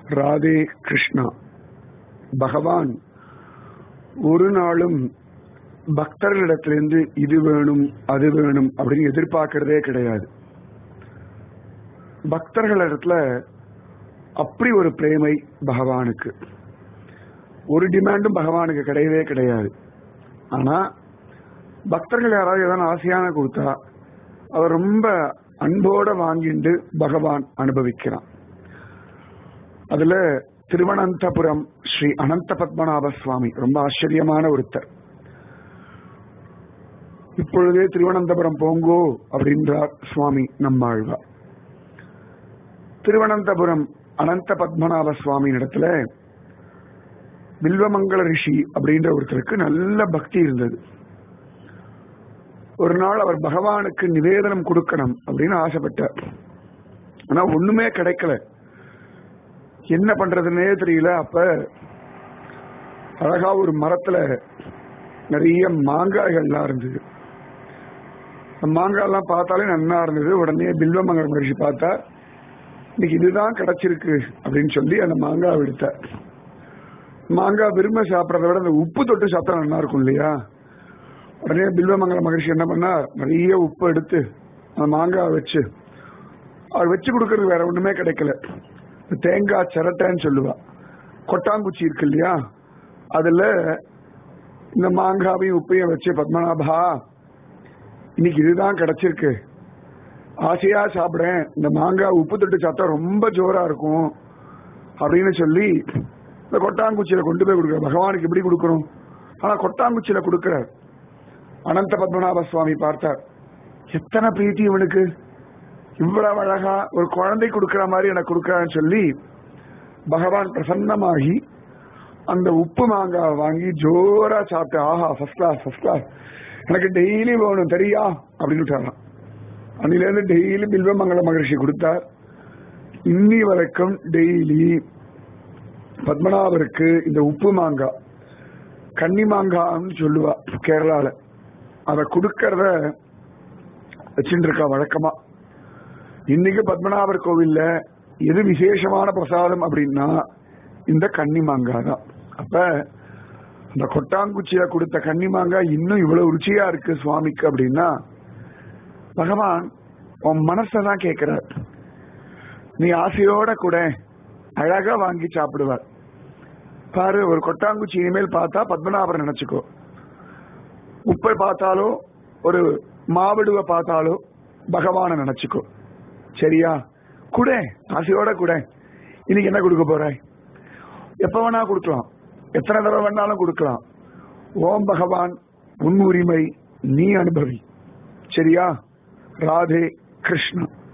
ராதே கிருஷ்ணா பகவான் ஒரு நாளும் பக்தர்களிடத்திலிருந்து இது வேணும் அது வேணும் அப்படின்னு எதிர்பார்க்கறதே கிடையாது பக்தர்களிடத்துல அப்படி ஒரு பிரேமை பகவானுக்கு ஒரு டிமாண்டும் பகவானுக்கு கிடையவே கிடையாது ஆனா பக்தர்கள் யாராவது ஏதாவது ஆசையான கொடுத்தா அவர் ரொம்ப அன்போட வாங்கிண்டு பகவான் அனுபவிக்கிறான் அதுல திருவனந்தபுரம் ஸ்ரீ அனந்த பத்மநாப சுவாமி ரொம்ப ஆச்சரியமான ஒருத்தர் இப்பொழுதே திருவனந்தபுரம் போங்கோ அப்படின்றார் சுவாமி நம்மாழ்வார் திருவனந்தபுரம் அனந்த பத்மநாப சுவாமி இடத்துல வில்வமங்கல ரிஷி அப்படின்ற ஒருத்தருக்கு நல்ல பக்தி இருந்தது ஒரு நாள் அவர் பகவானுக்கு நிவேதனம் கொடுக்கணும் அப்படின்னு ஆசைப்பட்டார் ஆனா ஒண்ணுமே கிடைக்கல என்ன பண்றதுன்னே தெரியல அப்ப அழகா ஒரு மரத்துல நிறைய மாங்காய்கள்லாம் இருந்தது மாங்காய்லாம் பார்த்தாலே நன்னா இருந்தது உடனே பில்வமங்கல மகர்ஷி பார்த்தா இன்னைக்கு இதுதான் கிடைச்சிருக்கு அப்படின்னு சொல்லி அந்த மாங்காய் எடுத்தார் மாங்காய் விரும்ப சாப்பிட்றத விட அந்த உப்பு தொட்டு சாப்பிட்டா நல்லா இருக்கும் இல்லையா உடனே பில்வமங்கல மகர்ஷி என்ன பண்ணார் நிறைய உப்பு எடுத்து அந்த மாங்காய் வச்சு அவர் வச்சு கொடுக்கறது வேற ஒண்ணுமே கிடைக்கல தேங்காய் சிரட்டைன்னு சொல்லுவா கொட்டாங்குச்சி இருக்கு இல்லையா அதுல இந்த மாங்காவையும் உப்பையும் வச்சு பத்மநாபா இன்னைக்கு இதுதான் கிடைச்சிருக்கு ஆசையா சாப்பிடேன் இந்த மாங்காய் உப்பு தொட்டு சாப்பிட்டா ரொம்ப ஜோரா இருக்கும் அப்படின்னு சொல்லி இந்த கொட்டாங்குச்சியில கொண்டு போய் கொடுக்குற பகவானுக்கு எப்படி கொடுக்கணும் ஆனா கொட்டாங்குச்சியில கொடுக்கிறார் அனந்த பத்மநாப சுவாமி பார்த்தார் எத்தனை பிரீத்தி இவனுக்கு இவ்வளவு அழகா ஒரு குழந்தை கொடுக்கிற மாதிரி எனக்கு கொடுக்கறான்னு சொல்லி பகவான் பிரசன்னமாகி அந்த உப்பு மாங்காய் வாங்கி ஜோரா சாப்பிட்டு ஆஹா ஃபர்ஸ்ட் கிளாஸ் ஃபர்ஸ்ட் கிளாஸ் எனக்கு டெய்லி வேணும் தெரியா அப்படின்னு விட்டாராம் அன்னிலேருந்து டெய்லி பில்வமங்கல மகரிஷி கொடுத்தார் இன்னி வரைக்கும் டெய்லி பத்மநாபருக்கு இந்த உப்பு மாங்காய் கன்னி மாங்கான்னு சொல்லுவா கேரளால அதை கொடுக்கறத வச்சுட்டு இருக்கா வழக்கமா இன்னைக்கு பத்மநாபர் கோவில்ல எது விசேஷமான பிரசாதம் அப்படின்னா இந்த கன்னி மாங்காய் தான் அப்ப அந்த கொட்டாங்குச்சியில கொடுத்த கன்னி மாங்காய் இன்னும் இவ்வளவு ருச்சியா இருக்கு சுவாமிக்கு அப்படின்னா பகவான் உன் மனசதான் கேட்கிறார் நீ ஆசையோட கூட அழகா வாங்கி சாப்பிடுவார் பாரு ஒரு கொட்டாங்குச்சி இனிமேல் பார்த்தா பத்மநாபர் நினைச்சுக்கோ உப்பை பார்த்தாலோ ஒரு மாவிடுவை பார்த்தாலோ பகவான நினைச்சுக்கோ சரியா கூட ஆசையோட கூட இன்னைக்கு என்ன கொடுக்க போற எப்ப வேணா கொடுக்கலாம் எத்தனை தடவை வேணாலும் கொடுக்கலாம் ஓம் பகவான் உன் உரிமை நீ அனுபவி சரியா ராதே கிருஷ்ணா